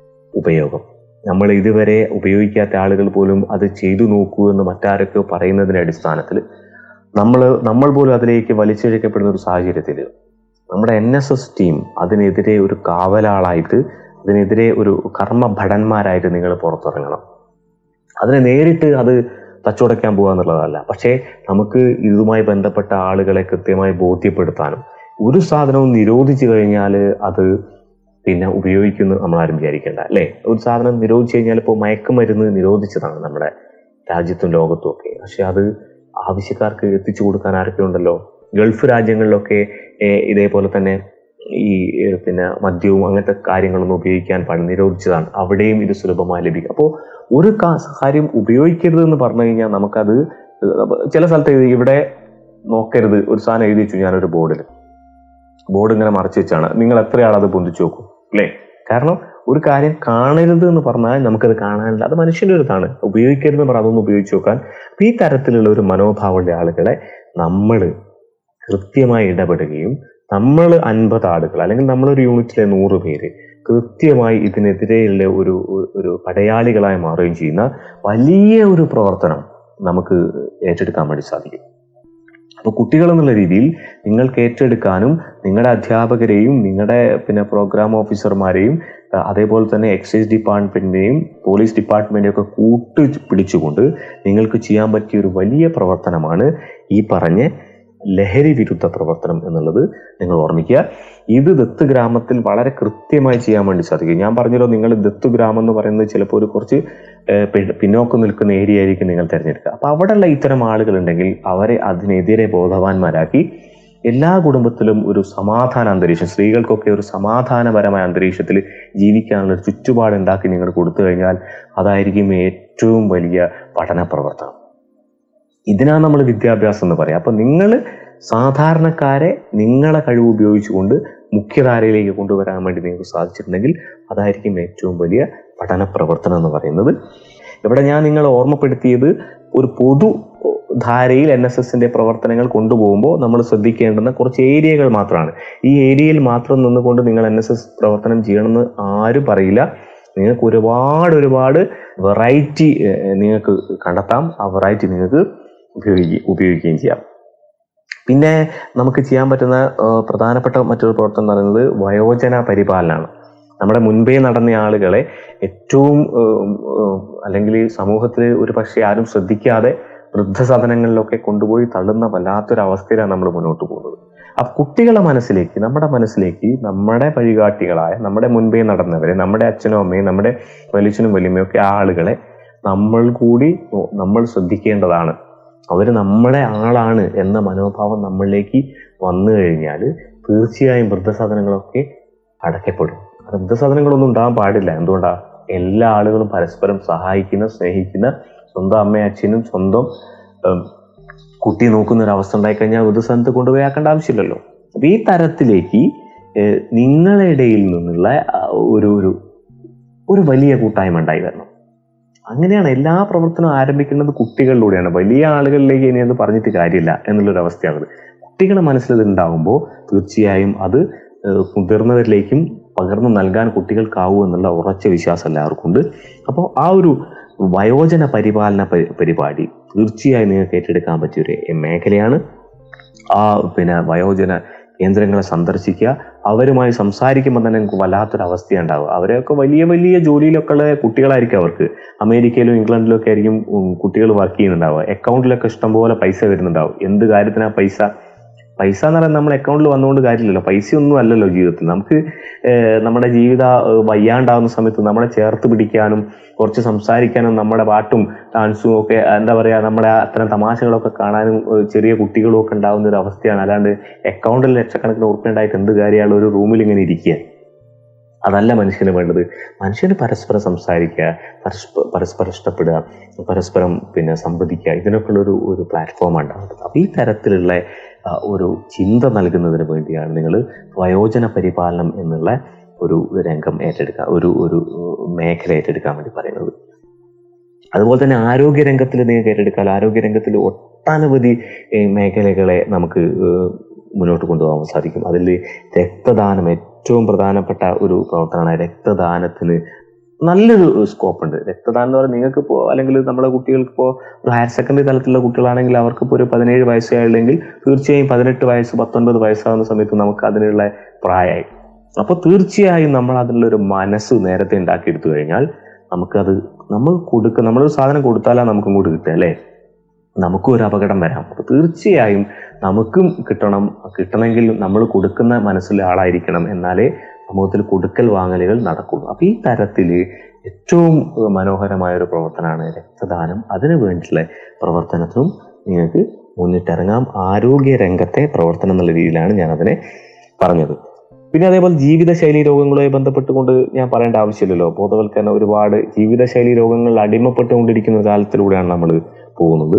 ഉപയോഗം നമ്മൾ ഇതുവരെ ഉപയോഗിക്കാത്ത ആളുകൾ പോലും അത് ചെയ്തു നോക്കൂ എന്ന് മറ്റാരൊക്കെയോ പറയുന്നതിന്റെ അടിസ്ഥാനത്തിൽ നമ്മൾ നമ്മൾ പോലും അതിലേക്ക് വലിച്ചിഴക്കപ്പെടുന്ന ഒരു സാഹചര്യത്തിൽ നമ്മുടെ എൻ എസ് എസ് ടീം അതിനെതിരെ ഒരു കാവലാളായിട്ട് അതിനെതിരെ ഒരു കർമ്മ ഭടന്മാരായിട്ട് നിങ്ങൾ പുറത്തിറങ്ങണം അതിനെ നേരിട്ട് അത് തച്ചുടയ്ക്കാൻ പോകുക എന്നുള്ളതല്ല പക്ഷേ നമുക്ക് ഇതുമായി ബന്ധപ്പെട്ട ആളുകളെ കൃത്യമായി ബോധ്യപ്പെടുത്താനും ഒരു സാധനവും നിരോധിച്ചു കഴിഞ്ഞാൽ അത് പിന്നെ ഉപയോഗിക്കുന്നു നമ്മൾ ആരും വിചാരിക്കേണ്ട അല്ലേ ഒരു സാധനം നിരോധിച്ചു കഴിഞ്ഞാൽ ഇപ്പോൾ മയക്കുമരുന്ന് നിരോധിച്ചതാണ് നമ്മുടെ രാജ്യത്തും ലോകത്തും ഒക്കെ പക്ഷെ അത് ആവശ്യക്കാർക്ക് എത്തിച്ചു കൊടുക്കാൻ ആരൊക്കെ ഉണ്ടല്ലോ ഗൾഫ് രാജ്യങ്ങളിലൊക്കെ ഏഹ്, ഇതേപോലെ തന്നെ ഈ ഏഹ്, പിന്നെ മദ്യവും അങ്ങനത്തെ കാര്യങ്ങളൊന്നും ഉപയോഗിക്കാൻ പാടില്ല നിരോധിച്ചതാണ് അവിടെയും ഇത് സുലഭമായി ലഭിക്കും അപ്പോൾ ഒരു കാ- കാര്യം ഉപയോഗിക്കരുത് എന്ന് പറഞ്ഞു കഴിഞ്ഞാൽ നമുക്കത് ചില സ്ഥലത്ത് എഴുതി ഇവിടെ നോക്കരുത് ഒരു സാധനം എഴുതി വെച്ചു ഞാനൊരു ബോർഡിൽ ബോർഡ് ഇങ്ങനെ മറച്ചു വെച്ചാണ് നിങ്ങൾ എത്രയാൾ അത് പൊന്തിച്ചു നോക്കും അല്ലേ കാരണം ഒരു കാര്യം കാണരുത് എന്ന് പറഞ്ഞാൽ നമുക്കത് കാണാനില്ല അത് മനുഷ്യന്റെ ഒരു ഇതാണ് ഉപയോഗിക്കരുത് എന്ന് പറഞ്ഞാൽ അതൊന്ന് ഉപയോഗിച്ച് നോക്കാൻ അപ്പൊ ഈ തരത്തിലുള്ള ഒരു മനോഭാവമുള്ള ആളുകളെ നമ്മൾ കൃത്യമായി ഇടപെടുകയും നമ്മൾ അൻപത് ആളുകൾ അല്ലെങ്കിൽ നമ്മളൊരു യൂണിറ്റിലെ നൂറ് പേര് കൃത്യമായി ഇതിനെതിരെയുള്ള ഒരു ഒരു പടയാളികളായി മാറുകയും ചെയ്യുന്ന വലിയ ഒരു പ്രവർത്തനം നമുക്ക് ഏറ്റെടുക്കാൻ വേണ്ടി സാധിക്കും അപ്പോൾ കുട്ടികൾ എന്നുള്ള രീതിയിൽ നിങ്ങൾക്ക് ഏറ്റെടുക്കാനും നിങ്ങളുടെ അധ്യാപകരെയും നിങ്ങളുടെ പിന്നെ പ്രോഗ്രാം ഓഫീസർമാരെയും അഹ് അതേപോലെ തന്നെ എക്സൈസ് ഡിപ്പാർട്ട്മെന്റിനെയും പോലീസ് ഡിപ്പാർട്ട്മെന്റിനെയും ഒക്കെ കൂട്ട് പിടിച്ചുകൊണ്ട് നിങ്ങൾക്ക് ചെയ്യാൻ പറ്റിയ ഒരു വലിയ പ്രവർത്തനമാണ് ഈ പറഞ്ഞ ലഹരി വിരുദ്ധ പ്രവർത്തനം എന്നുള്ളത് നിങ്ങൾ ഓർമ്മിക്കുക ഇത് ദത്ത് ഗ്രാമത്തിൽ വളരെ കൃത്യമായി ചെയ്യാൻ വേണ്ടി സാധിക്കും ഞാൻ പറഞ്ഞല്ലോ നിങ്ങൾ ദത്ത് ഗ്രാമം എന്ന് പറയുന്നത് ചിലപ്പോൾ ഒരു കുറച്ച് ഏഹ്, പി- പിന്നോക്കം നിൽക്കുന്ന ഏരിയ ആയിരിക്കും നിങ്ങൾ തിരഞ്ഞെടുക്കുക അപ്പൊ അവിടെയുള്ള ഇത്തരം ആളുകൾ ഉണ്ടെങ്കിൽ അവരെ അതിനെതിരെ ബോധവാന്മാരാക്കി എല്ലാ കുടുംബത്തിലും ഒരു സമാധാന അന്തരീക്ഷം സ്ത്രീകൾക്കൊക്കെ ഒരു സമാധാനപരമായ അന്തരീക്ഷത്തിൽ ജീവിക്കാനുള്ള ഒരു ചുറ്റുപാട് ഉണ്ടാക്കി നിങ്ങൾ കൊടുത്തു കഴിഞ്ഞാൽ അതായിരിക്കും ഏറ്റവും വലിയ പഠന പ്രവർത്തനം ഇതിനാണ് നമ്മൾ വിദ്യാഭ്യാസം എന്ന് പറയാം അപ്പൊ നിങ്ങൾ സാധാരണക്കാരെ നിങ്ങളെ കഴിവ് ഉപയോഗിച്ചുകൊണ്ട് മുഖ്യധാരയിലേക്ക് കൊണ്ടുവരാൻ വേണ്ടി നിങ്ങൾക്ക് സാധിച്ചിട്ടുണ്ടെങ്കിൽ അതായിരിക്കും ഏറ്റവും വലിയ പഠന പ്രവർത്തനം എന്ന് പറയുന്നത് ഇവിടെ ഞാൻ നിങ്ങളെ ഓർമ്മപ്പെടുത്തിയത് ഒരു പൊതു ധാരയിൽ എൻ എസ് എസിന്റെ പ്രവർത്തനങ്ങൾ കൊണ്ടുപോകുമ്പോൾ നമ്മൾ ശ്രദ്ധിക്കേണ്ടുന്ന കുറച്ച് ഏരിയകൾ മാത്രമാണ് ഈ ഏരിയയിൽ മാത്രം നിന്നുകൊണ്ട് നിങ്ങൾ എൻ എസ് എസ് പ്രവർത്തനം ചെയ്യണമെന്ന് ആരും പറയില്ല നിങ്ങൾക്ക് ഒരുപാട് ഒരുപാട് വെറൈറ്റി നിങ്ങൾക്ക് കണ്ടെത്താം ആ വെറൈറ്റി നിങ്ങൾക്ക് ഉപയോഗിക്കുക ഉപയോഗിക്കുകയും ചെയ്യാം പിന്നെ നമുക്ക് ചെയ്യാൻ പറ്റുന്ന ആ, പ്രധാനപ്പെട്ട മറ്റൊരു പ്രവർത്തനം എന്ന് പറയുന്നത് വയോജന പരിപാലനമാണ് നമ്മുടെ മുൻപേ നടന്ന ആളുകളെ ഏറ്റവും ഉം, ഉം, അല്ലെങ്കിൽ സമൂഹത്തിൽ ഒരു പക്ഷേ ആരും ശ്രദ്ധിക്കാതെ വൃദ്ധസദനങ്ങളിലൊക്കെ കൊണ്ടുപോയി തള്ളുന്ന വല്ലാത്തൊരു അവസ്ഥയിലാണ് നമ്മൾ മുന്നോട്ട് പോകുന്നത് അപ്പൊ കുട്ടികളെ മനസ്സിലേക്ക് നമ്മുടെ മനസ്സിലേക്ക് നമ്മുടെ വഴികാട്ടികളായ നമ്മുടെ മുൻപേ നടന്നവരെ നമ്മുടെ അച്ഛനും അമ്മയും നമ്മുടെ വലിച്ചനും വലിയമ്മയും ഒക്കെ ആ ആളുകളെ നമ്മൾ കൂടി ഓ, നമ്മൾ ശ്രദ്ധിക്കേണ്ടതാണ് അവർ നമ്മുടെ ആളാണ് എന്ന മനോഭാവം നമ്മളിലേക്ക് വന്നു കഴിഞ്ഞാൽ തീർച്ചയായും വൃദ്ധസാധനങ്ങളൊക്കെ അടയ്ക്കപ്പെടും അത് വൃദ്ധസാധനങ്ങളൊന്നും ഉണ്ടാകാൻ പാടില്ല എന്തുകൊണ്ടാ എല്ലാ ആളുകളും പരസ്പരം സഹായിക്കുന്ന സ്നേഹിക്കുന്ന സ്വന്തം അമ്മയും അച്ഛനും സ്വന്തം ഉം, കുട്ടി നോക്കുന്ന ഒരു അവസ്ഥ ഉണ്ടായിക്കഴിഞ്ഞാൽ വൃദ്ധസ്ഥാനത്ത് കൊണ്ടുപോയി ആക്കേണ്ട ആവശ്യമില്ലല്ലോ അപ്പൊ ഈ തരത്തിലേക്ക് ഏഹ്, നിങ്ങളുടെ ഇടയിൽ നിന്നുള്ള ആ, ഒരു ഒരു ഒരു വലിയ കൂട്ടായ്മ ഉണ്ടായി വരണം അങ്ങനെയാണ് എല്ലാ പ്രവർത്തനവും ആരംഭിക്കുന്നത് കുട്ടികളിലൂടെയാണ് വലിയ ആളുകളിലേക്ക് ഇനി അത് പറഞ്ഞിട്ട് കാര്യമില്ല എന്നുള്ളൊരു അവസ്ഥയാണത് കുട്ടികളുടെ മനസ്സിൽ ഇത് ഉണ്ടാകുമ്പോൾ തീർച്ചയായും അത് ഏഹ്, മുതിർന്നവരിലേക്കും പകർന്നു നൽകാൻ കുട്ടികൾക്കാവും എന്നുള്ള ഉറച്ച വിശ്വാസം എല്ലാവർക്കും ഉണ്ട് അപ്പോൾ ആ ഒരു വയോജന പരിപാലന പരി- പരിപാടി തീർച്ചയായും നിങ്ങൾക്ക് ഏറ്റെടുക്കാൻ പറ്റിയ ഒരു മേഖലയാണ് ആ പിന്നെ വയോജന കേന്ദ്രങ്ങളെ സന്ദർശിക്കുക അവരുമായി സംസാരിക്കുമ്പോൾ തന്നെ നിങ്ങൾക്ക് വല്ലാത്തൊരു അവസ്ഥയാണ് ഉണ്ടാവുക അവരൊക്കെ വലിയ വലിയ ജോലിയിലൊക്കെ ഉള്ള കുട്ടികളായിരിക്കും അവർക്ക് അമേരിക്കയിലും ഇംഗ്ലണ്ടിലും ഒക്കെ ആയിരിക്കും കുട്ടികൾ വർക്ക് ചെയ്യുന്നുണ്ടാവുക അക്കൗണ്ടിലൊക്കെ ഇഷ്ടംപോലെ പൈസ വരുന്നുണ്ടാവും എന്ത് കാര്യത്തിനാ പൈസ പൈസ എന്ന് പറയുന്നത് നമ്മുടെ അക്കൗണ്ടിൽ വന്നുകൊണ്ട് കാര്യമില്ലല്ലോ പൈസ ഒന്നും അല്ലല്ലോ ജീവിതത്തിൽ നമുക്ക് ഏഹ്, നമ്മുടെ ജീവിത ഏഹ്, വയ്യാണ്ടാവുന്ന സമയത്ത് നമ്മളെ ചേർത്ത് പിടിക്കാനും കുറച്ച് സംസാരിക്കാനും നമ്മുടെ പാട്ടും ഡാൻസും ഒക്കെ എന്താ പറയാ നമ്മുടെ ആ അത്തരം തമാശകളൊക്കെ കാണാനും ഏഹ്, ചെറിയ കുട്ടികളും ഒക്കെ ഉണ്ടാവുന്ന ഒരു അവസ്ഥയാണ് അല്ലാണ്ട് അക്കൗണ്ടിൽ ലക്ഷക്കണക്കിന് ഉറുപ്പുണ്ടായിട്ട് എന്ത് കാര്യമാണ് ഒരു റൂമിൽ ഇങ്ങനെ ഇരിക്കുക അതല്ല മനുഷ്യന് വേണ്ടത് മനുഷ്യന് പരസ്പരം സംസാരിക്കുക പരസ്പ പരസ്പരം ഇഷ്ടപ്പെടുക പരസ്പരം പിന്നെ സംവദിക്കുക ഇതിനൊക്കെയുള്ള ഒരു ഒരു പ്ലാറ്റ്ഫോമാണ് ഉണ്ടാകുന്നത് അപ്പോൾ ഈ തരത്തിലുള്ള ആ, ഒരു ചിന്ത നൽകുന്നതിന് വേണ്ടിയാണ് നിങ്ങൾ വയോജന പരിപാലനം എന്നുള്ള ഒരു രംഗം ഏറ്റെടുക്കുക ഒരു ഒരു ഏഹ്, മേഖല ഏറ്റെടുക്കാൻ വേണ്ടി പറയുന്നത് അതുപോലെ തന്നെ ആരോഗ്യ രംഗത്തിൽ നിങ്ങൾക്ക് ഏറ്റെടുക്കാൻ ആരോഗ്യ രംഗത്തിൽ ഒട്ടനവധി ഏഹ്, മേഖലകളെ നമുക്ക് ഏഹ്, മുന്നോട്ട് കൊണ്ടുപോകാൻ സാധിക്കും അതിൽ രക്തദാനം ഏറ്റവും പ്രധാനപ്പെട്ട ഒരു പ്രവർത്തനമാണ് രക്തദാനത്തിന് നല്ലൊരു സ്കോപ്പ് ഉണ്ട് രക്തദാനം എന്ന് പറഞ്ഞാൽ നിങ്ങൾക്ക് ഇപ്പോൾ അല്ലെങ്കിൽ നമ്മുടെ കുട്ടികൾക്ക് ഇപ്പോൾ ഒരു ഹയർ സെക്കൻഡറി തലത്തിലുള്ള കുട്ടികളാണെങ്കിൽ അവർക്ക് ഇപ്പോൾ ഒരു പതിനേഴ് വയസ്സായില്ലെങ്കിൽ തീർച്ചയായും പതിനെട്ട് വയസ്സ് പത്തൊൻപത് വയസ്സാകുന്ന സമയത്ത് നമുക്ക് അതിനുള്ള പ്രായമായി അപ്പോൾ തീർച്ചയായും നമ്മൾ അതിനുള്ള ഒരു മനസ്സ് നേരത്തെ ഉണ്ടാക്കിയെടുത്തു കഴിഞ്ഞാൽ നമുക്കത് നമ്മൾ കൊടുക്കുക നമ്മളൊരു സാധനം കൊടുത്താലാ നമുക്ക് ഇങ്ങോട്ട് കിട്ടുക അല്ലേ നമുക്കും ഒരു അപകടം വരാം അപ്പോൾ തീർച്ചയായും നമുക്കും കിട്ടണം കിട്ടണമെങ്കിൽ നമ്മൾ കൊടുക്കുന്ന മനസ്സിലെ ആളായിരിക്കണം എന്നാലേ സമൂഹത്തിൽ കൊടുക്കൽ വാങ്ങലുകൾ നടക്കുള്ളൂ അപ്പൊ ഈ തരത്തിൽ ഏറ്റവും ഏഹ്, മനോഹരമായ ഒരു പ്രവർത്തനമാണ് രക്തദാനം അതിനു വേണ്ടിയിട്ടുള്ള പ്രവർത്തനത്തിനും നിങ്ങൾക്ക് മുന്നിട്ടിറങ്ങാം ആരോഗ്യ രംഗത്തെ പ്രവർത്തനം എന്നുള്ള രീതിയിലാണ് ഞാൻ അതിനെ പറഞ്ഞത് പിന്നെ അതേപോലെ ജീവിതശൈലി രോഗങ്ങളുമായി ബന്ധപ്പെട്ടുകൊണ്ട് ഞാൻ പറയേണ്ട ആവശ്യമില്ലല്ലോ ബോധവൽക്കരണം ഒരുപാട് ജീവിതശൈലി രോഗങ്ങളിൽ അടിമപ്പെട്ടുകൊണ്ടിരിക്കുന്ന ഒരു കാലത്തിലൂടെയാണ് നമ്മൾ പോകുന്നത്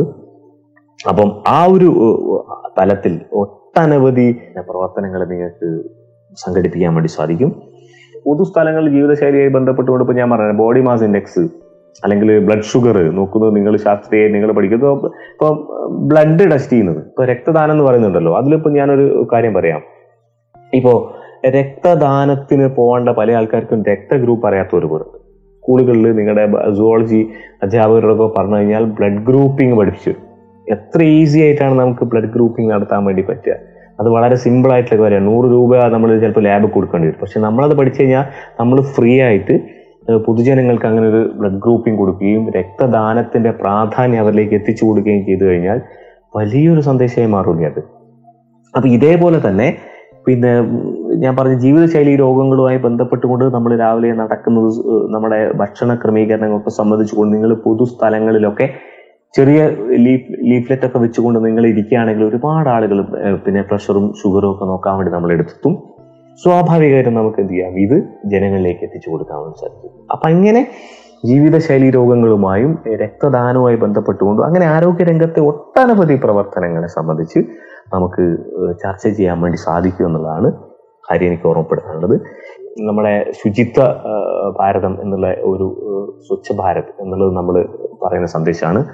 അപ്പം ആ ഒരു ഏഹ്, തലത്തിൽ ഒട്ടനവധി പ്രവർത്തനങ്ങൾ നിങ്ങൾക്ക് സംഘടിപ്പിക്കാൻ വേണ്ടി സാധിക്കും പൊതുസ്ഥലങ്ങളിൽ ജീവിതശൈലിയായി ബന്ധപ്പെട്ടുകൊണ്ട് ഇപ്പൊ ഞാൻ പറഞ്ഞത് ബോഡി മാസ് ഇൻഡെക്സ് അല്ലെങ്കിൽ ബ്ലഡ് ഷുഗർ നോക്കുന്നത് നിങ്ങൾ ശാസ്ത്രീയ നിങ്ങൾ പഠിക്കുന്നത് ഇപ്പൊ ബ്ലഡ് ടെസ്റ്റ് ചെയ്യുന്നത് ഇപ്പൊ രക്തദാനം എന്ന് പറയുന്നുണ്ടല്ലോ അതിലിപ്പോ ഞാനൊരു കാര്യം പറയാം ഇപ്പോ രക്തദാനത്തിന് പോകേണ്ട പല ആൾക്കാർക്കും രക്തഗ്രൂപ്പ് അറിയാത്തവർ പോലും സ്കൂളുകളിൽ നിങ്ങളുടെ സുവോളജി അധ്യാപകരോടൊക്കെ പറഞ്ഞു കഴിഞ്ഞാൽ ബ്ലഡ് ഗ്രൂപ്പിംഗ് പഠിപ്പിച്ചു എത്ര ഈസി ആയിട്ടാണ് നമുക്ക് ബ്ലഡ് ഗ്രൂപ്പിംഗ് നടത്താൻ വേണ്ടി പറ്റുക അത് വളരെ സിമ്പിൾ ആയിട്ടുള്ള കാര്യമാണ് നൂറ് രൂപ നമ്മൾ ചിലപ്പോൾ ലാബ് കൊടുക്കേണ്ടി വരും പക്ഷെ നമ്മളത് പഠിച്ചു കഴിഞ്ഞാൽ നമ്മൾ ഫ്രീ ആയിട്ട് ഏഹ് പൊതുജനങ്ങൾക്ക് അങ്ങനെ ഒരു ബ്ലഡ് ഗ്രൂപ്പിംഗ് കൊടുക്കുകയും രക്തദാനത്തിന്റെ പ്രാധാന്യം അവരിലേക്ക് എത്തിച്ചു കൊടുക്കുകയും ചെയ്തു കഴിഞ്ഞാൽ വലിയൊരു സന്ദേശമായി മാറുകയാണ് അത് അപ്പൊ ഇതേപോലെ തന്നെ പിന്നെ ഉം, ഞാൻ പറഞ്ഞ ജീവിതശൈലി രോഗങ്ങളുമായി ബന്ധപ്പെട്ടുകൊണ്ട് നമ്മൾ രാവിലെ നടക്കുന്നത് ഏഹ് നമ്മുടെ ഭക്ഷണ ക്രമീകരണങ്ങളൊക്കെ സംബന്ധിച്ചുകൊണ്ട് നിങ്ങൾ പൊതുസ്ഥലങ്ങളിലൊക്കെ ചെറിയ ലീഫ് ലീഫ്ലെറ്റ് ഒക്കെ വെച്ചുകൊണ്ട് നിങ്ങൾ ഇരിക്കുകയാണെങ്കിൽ ഒരുപാട് ആളുകൾ ഏഹ് പിന്നെ പ്രഷറും ഷുഗറും ഒക്കെ നോക്കാൻ വേണ്ടി നമ്മൾ എടുത്തെത്തും സ്വാഭാവികമായിട്ടും നമുക്ക് എന്ത് ചെയ്യാം ഇത് ജനങ്ങളിലേക്ക് എത്തിച്ചു കൊടുക്കാൻ വേണ്ടി സാധിക്കും അപ്പൊ അങ്ങനെ ജീവിതശൈലി രോഗങ്ങളുമായും ഏഹ് രക്തദാനവുമായി ബന്ധപ്പെട്ടുകൊണ്ടും അങ്ങനെ ആരോഗ്യ രംഗത്തെ ഒട്ടനവധി പ്രവർത്തനങ്ങളെ സംബന്ധിച്ച് നമുക്ക് ഏഹ് ചർച്ച ചെയ്യാൻ വേണ്ടി സാധിക്കും എന്നുള്ളതാണ് കാര്യം എനിക്ക് ഓർമ്മപ്പെടുത്താനുള്ളത് നമ്മുടെ ശുചിത്വ ഏഹ് ഭാരതം എന്നുള്ള ഒരു ഏഹ് സ്വച്ഛ ഭാരത് എന്നുള്ളത് നമ്മൾ പറയുന്ന സന്ദേശമാണ്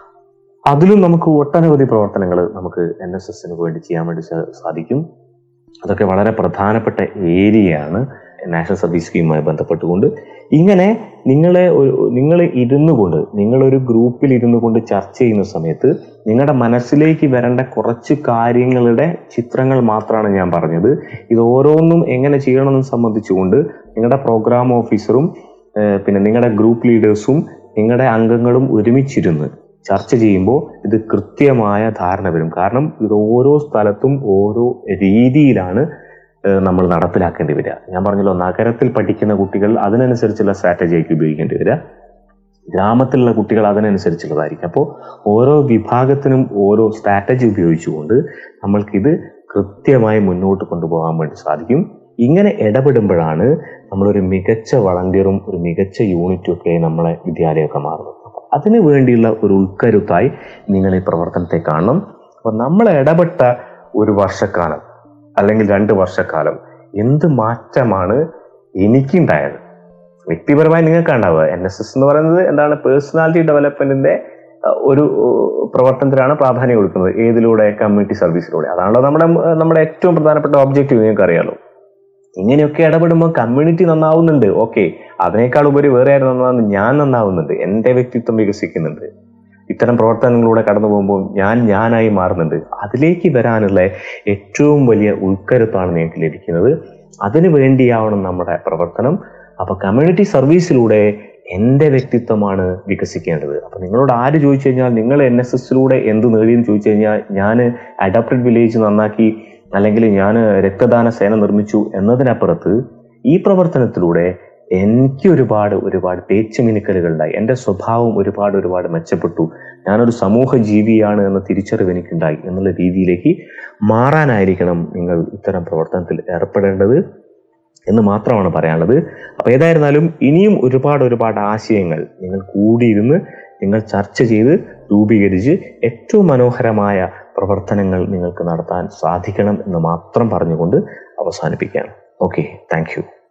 അതിലും നമുക്ക് ഒട്ടനവധി പ്രവർത്തനങ്ങൾ നമുക്ക് എൻ എസ് എസിന് വേണ്ടി ചെയ്യാൻ വേണ്ടി സാ- സാധിക്കും അതൊക്കെ വളരെ പ്രധാനപ്പെട്ട ഏരിയയാണ് നാഷണൽ സർവീസ് സ്കീമുമായി ബന്ധപ്പെട്ടുകൊണ്ട് ഇങ്ങനെ നിങ്ങളെ ഒരു നിങ്ങൾ ഇരുന്നു കൊണ്ട് നിങ്ങളൊരു ഗ്രൂപ്പിൽ ഇരുന്നു കൊണ്ട് ചർച്ച ചെയ്യുന്ന സമയത്ത് നിങ്ങളുടെ മനസ്സിലേക്ക് വരേണ്ട കുറച്ച് കാര്യങ്ങളുടെ ചിത്രങ്ങൾ മാത്രമാണ് ഞാൻ പറഞ്ഞത് ഇത് ഓരോന്നും എങ്ങനെ ചെയ്യണമെന്ന് സംബന്ധിച്ചുകൊണ്ട് നിങ്ങളുടെ പ്രോഗ്രാം ഓഫീസറും ഏഹ് പിന്നെ നിങ്ങളുടെ ഗ്രൂപ്പ് ലീഡേഴ്സും നിങ്ങളുടെ അംഗങ്ങളും ഒരുമിച്ചിരുന്ന് ചർച്ച ചെയ്യുമ്പോൾ ഇത് കൃത്യമായ ധാരണ വരും കാരണം ഇത് ഓരോ സ്ഥലത്തും ഓരോ രീതിയിലാണ് ഏഹ് നമ്മൾ നടപ്പിലാക്കേണ്ടി വരിക ഞാൻ പറഞ്ഞല്ലോ നഗരത്തിൽ പഠിക്കുന്ന കുട്ടികൾ അതിനനുസരിച്ചുള്ള സ്ട്രാറ്റജി ആയിരിക്കും ഉപയോഗിക്കേണ്ടി വരിക ഗ്രാമത്തിലുള്ള കുട്ടികൾ അതിനനുസരിച്ചുള്ളതായിരിക്കും അപ്പോൾ ഓരോ വിഭാഗത്തിനും ഓരോ സ്ട്രാറ്റജി ഉപയോഗിച്ചുകൊണ്ട് നമ്മൾക്കിത് കൃത്യമായി മുന്നോട്ട് കൊണ്ടുപോകാൻ വേണ്ടി സാധിക്കും ഇങ്ങനെ ഇടപെടുമ്പോഴാണ് നമ്മളൊരു മികച്ച വളണ്ടിയറും ഒരു മികച്ച യൂണിറ്റും ഒക്കെ നമ്മളെ വിദ്യാലയമൊക്കെ മാറുന്നത് അപ്പൊ അതിനു വേണ്ടിയുള്ള ഒരു ഉൾക്കരുത്തായി നിങ്ങൾ ഈ പ്രവർത്തനത്തെ കാണണം അപ്പൊ നമ്മൾ ഇടപെട്ട ഒരു വർഷക്കാലം അല്ലെങ്കിൽ രണ്ട് വർഷക്കാലം എന്ത് മാറ്റമാണ് എനിക്കുണ്ടായത് വ്യക്തിപരമായി നിങ്ങൾക്ക് ഉണ്ടാവുക എൻ എസ് എസ് എന്ന് പറയുന്നത് എന്താണ് പേഴ്സണാലിറ്റി ഡെവലപ്മെന്റിന്റെ അഹ്, ഒരു അഹ്, പ്രവർത്തനത്തിനാണ് പ്രാധാന്യം കൊടുക്കുന്നത് ഏതിലൂടെ കമ്മ്യൂണിറ്റി സർവീസിലൂടെ അതാണല്ലോ നമ്മുടെ അഹ്, നമ്മുടെ ഏറ്റവും പ്രധാനപ്പെട്ട ഒബ്ജക്റ്റീവ് നിങ്ങൾക്ക് അറിയാലോ ഇങ്ങനെയൊക്കെ ഇടപെടുമ്പോൾ കമ്മ്യൂണിറ്റി നന്നാവുന്നുണ്ട് ഓക്കെ അതിനേക്കാൾ ഉപരി വേറെ ആരും നന്നാവുന്നത് ഞാൻ നന്നാവുന്നുണ്ട് എന്റെ വ്യക്തിത്വം വികസിക്കുന്നുണ്ട് ഇത്തരം പ്രവർത്തനങ്ങളിലൂടെ കടന്നു പോകുമ്പോൾ ഞാൻ ഞാനായി മാറുന്നുണ്ട് അതിലേക്ക് വരാനുള്ള ഏറ്റവും വലിയ ഉൾക്കരുത്താണ് നിങ്ങൾക്ക് ലഭിക്കുന്നത് അതിനു വേണ്ടിയാവണം നമ്മുടെ പ്രവർത്തനം അപ്പൊ കമ്മ്യൂണിറ്റി സർവീസിലൂടെ എൻ്റെ വ്യക്തിത്വമാണ് വികസിക്കേണ്ടത് അപ്പം നിങ്ങളോട് ആര് ചോദിച്ചു കഴിഞ്ഞാൽ നിങ്ങൾ എൻ എസ് എസിലൂടെ എന്ത് നേടിയെന്ന് ചോദിച്ചു കഴിഞ്ഞാൽ ഞാൻ അഡാപ്റ്റഡ് വില്ലേജ് നന്നാക്കി അല്ലെങ്കിൽ ഞാൻ രക്തദാന സേന നിർമ്മിച്ചു എന്നതിനപ്പുറത്ത് ഈ പ്രവർത്തനത്തിലൂടെ എനിക്ക് ഒരുപാട് ഒരുപാട് പേച്ചുമിനുക്കലുകളുണ്ടായി എൻ്റെ സ്വഭാവം ഒരുപാട് ഒരുപാട് മെച്ചപ്പെട്ടു ഞാനൊരു സമൂഹ ജീവിയാണ് എന്ന തിരിച്ചറിവ് എനിക്കുണ്ടായി എന്നുള്ള രീതിയിലേക്ക് മാറാനായിരിക്കണം നിങ്ങൾ ഇത്തരം പ്രവർത്തനത്തിൽ ഏർപ്പെടേണ്ടത് എന്ന് മാത്രമാണ് പറയാനുള്ളത് അപ്പോൾ ഏതായിരുന്നാലും ഇനിയും ഒരുപാട് ഒരുപാട് ആശയങ്ങൾ നിങ്ങൾ കൂടിയിരുന്ന് നിങ്ങൾ ചർച്ച ചെയ്ത് രൂപീകരിച്ച് ഏറ്റവും മനോഹരമായ പ്രവർത്തനങ്ങൾ നിങ്ങൾക്ക് നടത്താൻ സാധിക്കണം എന്ന് മാത്രം പറഞ്ഞുകൊണ്ട് അവസാനിപ്പിക്കുകയാണ് ഓക്കെ താങ്ക്